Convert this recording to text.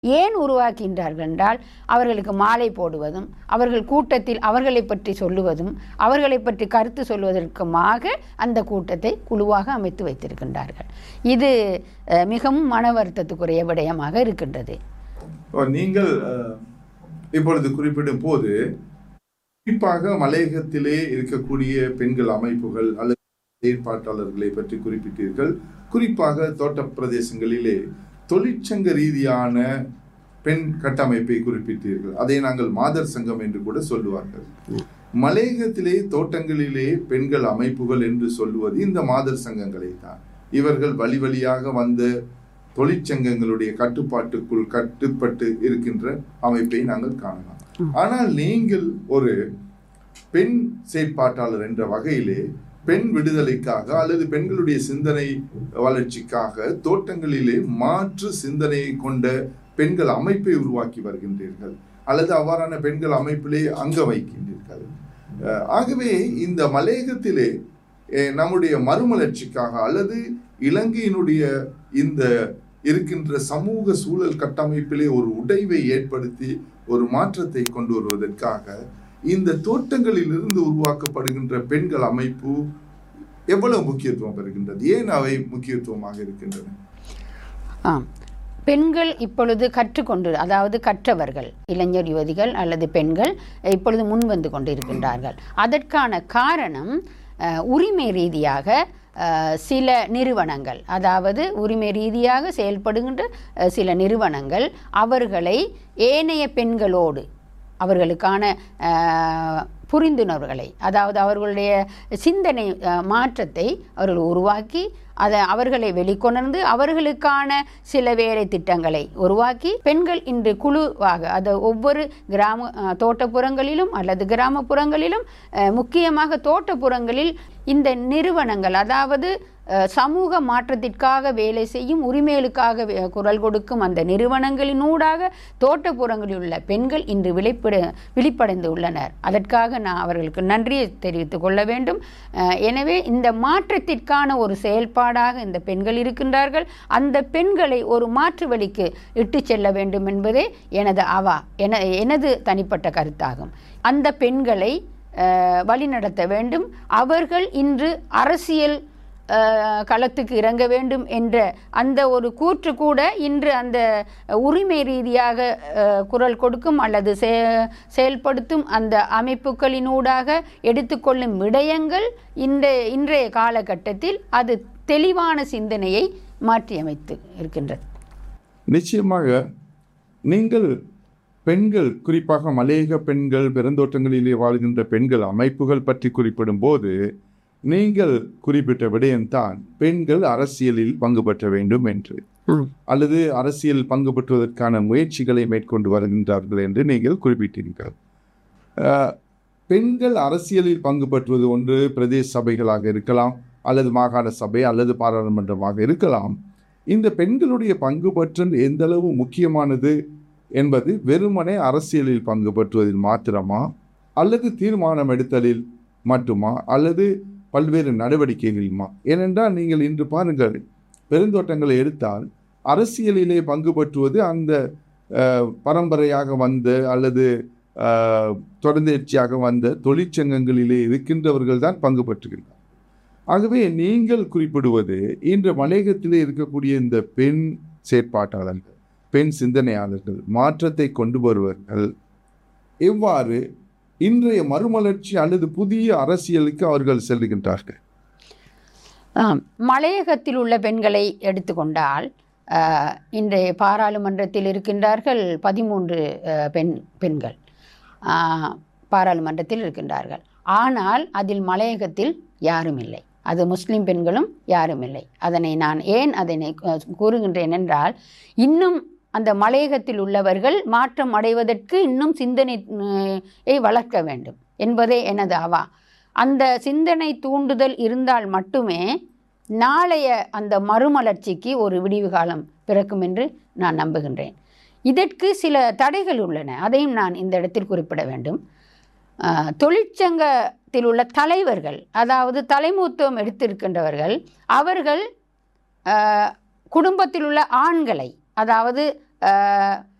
ஏன் உருவாக்கின்றார்கள் என்றால் அவர்களுக்கு மாலை போடுவதும் அவர்கள் கூட்டத்தில் அவர்களை பற்றி சொல்லுவதும் அவர்களை பற்றி கருத்து சொல்வதற்குமாக அந்த கூட்டத்தை குழுவாக அமைத்து வைத்திருக்கின்றார்கள் இது அஹ், மிகவும் மன வருத்தத்துக்குரிய விடயமாக இருக்கின்றது இப்போ நீங்கள் அஹ், இப்பொழுது குறிப்பிடும் போது குறிப்பாக மலையகத்திலே இருக்கக்கூடிய பெண்கள் அமைப்புகள் அல்லது ஏற்பாட்டாளர்களை பற்றி குறிப்பிட்டீர்கள் குறிப்பாக தோட்ட பிரதேசங்களிலே தொழிற்சங்க ரீதியான பெண் கட்டமைப்பை குறிப்பிட்டீர்கள் அதை நாங்கள் மாதர் சங்கம் என்று கூட சொல்லுவார்கள் மலையகத்திலே தோட்டங்களிலே பெண்கள் அமைப்புகள் என்று சொல்லுவது இந்த மாதர் சங்கங்களை தான் இவர்கள் வழி வழியாக வந்த தொழிற்சங்கங்களுடைய கட்டுப்பாட்டுக்குள் கட்டுப்பட்டு இருக்கின்ற அமைப்பை நாங்கள் காணலாம் ஆனால் நீங்கள் ஒரு பெண் செயற்பாட்டாளர் என்ற வகையிலே பெண் விடுதலைக்காக அல்லது பெண்களுடைய சிந்தனை வளர்ச்சிக்காக தோட்டங்களிலே மாற்று சிந்தனையை கொண்ட பெண்கள் அமைப்பை உருவாக்கி வருகின்றீர்கள் அல்லது அவ்வாறான பெண்கள் அமைப்பிலே அங்க வைக்கின்றீர்கள் அஹ் ஆகவே இந்த மலையகத்திலே அஹ் நம்முடைய மறுமலர்ச்சிக்காக அல்லது இலங்கையினுடைய இந்த இருக்கின்ற சமூக சூழல் கட்டமைப்பிலே ஒரு உடைவை ஏற்படுத்தி ஒரு மாற்றத்தை கொண்டு வருவதற்காக இந்த தோட்டங்களில் இருந்து உருவாக்கப்படுகின்ற பெண்கள் அமைப்பு எவ்வளவு முக்கியத்துவம் பெறுகின்றது ஏன் அவை முக்கியத்துவமாக இருக்கின்றன ஆம் பெண்கள் இப்பொழுது கற்றுக்கொண்டு அதாவது கற்றவர்கள் இளைஞர் யுவதிகள் அல்லது பெண்கள் இப்பொழுது முன்வந்து கொண்டிருக்கின்றார்கள் அதற்கான காரணம் அஹ், உரிமை ரீதியாக அஹ், சில நிறுவனங்கள் அதாவது உரிமை ரீதியாக செயல்படுகின்ற அஹ், சில நிறுவனங்கள் அவர்களை ஏனைய பெண்களோடு அவர்களுக்கான அஹ், புரிந்துணர்வுகளை அதாவது அவர்களுடைய சிந்தனை அஹ், மாற்றத்தை அவர்கள் உருவாக்கி அதை அவர்களை வெளிக்கொணர்ந்து அவர்களுக்கான சில வேலை திட்டங்களை உருவாக்கி பெண்கள் இன்று குழுவாக அது ஒவ்வொரு கிராம அஹ், தோட்டப்புறங்களிலும் அல்லது கிராமப்புறங்களிலும் அஹ், முக்கியமாக தோட்டப்புறங்களில் இந்த நிறுவனங்கள் அதாவது அஹ், சமூக மாற்றத்திற்காக வேலை செய்யும் உரிமைகளுக்காக வே- குரல் கொடுக்கும் அந்த நிறுவனங்களினூடாக தோட்டப்புறங்களில் உள்ள பெண்கள் இன்று விழிப்பட விழிப்படைந்து உள்ளனர் அதற்காக நான் அவர்களுக்கு நன்றியை தெரிவித்துக் கொள்ள வேண்டும் அஹ், எனவே இந்த மாற்றத்திற்கான ஒரு செயல்பாடாக இந்த பெண்கள் இருக்கின்றார்கள் அந்த பெண்களை ஒரு மாற்று வழிக்கு இட்டு செல்ல வேண்டும் என்பதே எனது அவா என எனது தனிப்பட்ட கருத்தாகும் அந்த பெண்களை அஹ், வழிநடத்த வேண்டும் அவர்கள் இன்று அரசியல் அஹ், களத்துக்கு இறங்க வேண்டும் என்ற அந்த ஒரு கூற்று கூட இன்று அந்த உரிமை ரீதியாக அஹ், குரல் கொடுக்கும் அல்லது செ- செயல்படுத்தும் அந்த அமைப்புகளினூடாக எடுத்துக்கொள்ளும் விடயங்கள் இந்த இன்றைய காலகட்டத்தில் அது தெளிவான சிந்தனையை மாற்றியமைத்து இருக்கின்றது நிச்சயமாக நீங்கள் பெண்கள் குறிப்பாக மலையக பெண்கள் பெருந்தோட்டங்களிலே வாழ்கின்ற பெண்கள் அமைப்புகள் பற்றி குறிப்பிடும் போது நீங்கள் குறிப்பிட்ட விடயம்தான் பெண்கள் அரசியலில் பங்கு பெற்ற வேண்டும் என்று அல்லது அரசியல் பங்கு பெற்றுவதற்கான முயற்சிகளை மேற்கொண்டு வருகின்றார்கள் என்று நீங்கள் குறிப்பிட்டீர்கள் அஹ், பெண்கள் அரசியலில் பங்கு பெற்றுவது ஒன்று பிரதேச சபைகளாக இருக்கலாம் அல்லது மாகாண சபை அல்லது பாராளுமன்றமாக இருக்கலாம் இந்த பெண்களுடைய பங்கு பற்றல் எந்த அளவு முக்கியமானது என்பது வெறுமனே அரசியலில் பங்கு பெற்றுவதில் மாத்திரமா அல்லது தீர்மானம் எடுத்தலில் மட்டுமா அல்லது பல்வேறு நடவடிக்கைகளிலுமா ஏனென்றால் நீங்கள் இன்று பாருங்கள் பெருந்தோட்டங்களை எடுத்தால் அரசியலிலே பங்கு பற்றுவது அந்த அஹ், பரம்பரையாக வந்த அல்லது அஹ், தொடர்ந்தேர்ச்சியாக வந்த தொழிற்சங்கங்களிலே இருக்கின்றவர்கள் தான் பங்கு பற்றுகின்றனர் ஆகவே நீங்கள் குறிப்பிடுவது இன்று மலையகத்திலே இருக்கக்கூடிய இந்த பெண் செயற்பாட்டாளர்கள் பெண் சிந்தனையாளர்கள் மாற்றத்தை கொண்டு வருவர்கள் எவ்வாறு இன்றைய மறுமலர்ச்சி அல்லது புதிய அரசியலுக்கு அவர்கள் செல்லுகின்றார்கள் ஆம் மலையகத்தில் உள்ள பெண்களை எடுத்துக்கொண்டால் அஹ், இன்றைய பாராளுமன்றத்தில் இருக்கின்றார்கள் பதிமூன்று அஹ், பெண் பெண்கள் அஹ், பாராளுமன்றத்தில் இருக்கின்றார்கள் ஆனால் அதில் மலையகத்தில் யாரும் இல்லை அது முஸ்லிம் பெண்களும் யாரும் இல்லை அதனை நான் ஏன் அதனை அஹ், கூறுகின்றேன் என்றால் இன்னும் அந்த மலையகத்தில் உள்ளவர்கள் மாற்றம் அடைவதற்கு இன்னும் சிந்தனையை வளர்க்க வேண்டும் என்பதே எனது அவா அந்த சிந்தனை தூண்டுதல் இருந்தால் மட்டுமே நாளைய அந்த மறுமலர்ச்சிக்கு ஒரு விடிவு காலம் பிறக்கும் என்று நான் நம்புகின்றேன் இதற்கு சில தடைகள் உள்ளன அதையும் நான் இந்த இடத்தில் குறிப்பிட வேண்டும் ஆஹ், தொழிற்சங்கத்தில் உள்ள தலைவர்கள் அதாவது தலைமூத்துவம் எடுத்திருக்கின்றவர்கள் அவர்கள் ஆஹ், குடும்பத்தில் உள்ள ஆண்களை அதாவது அஹ்,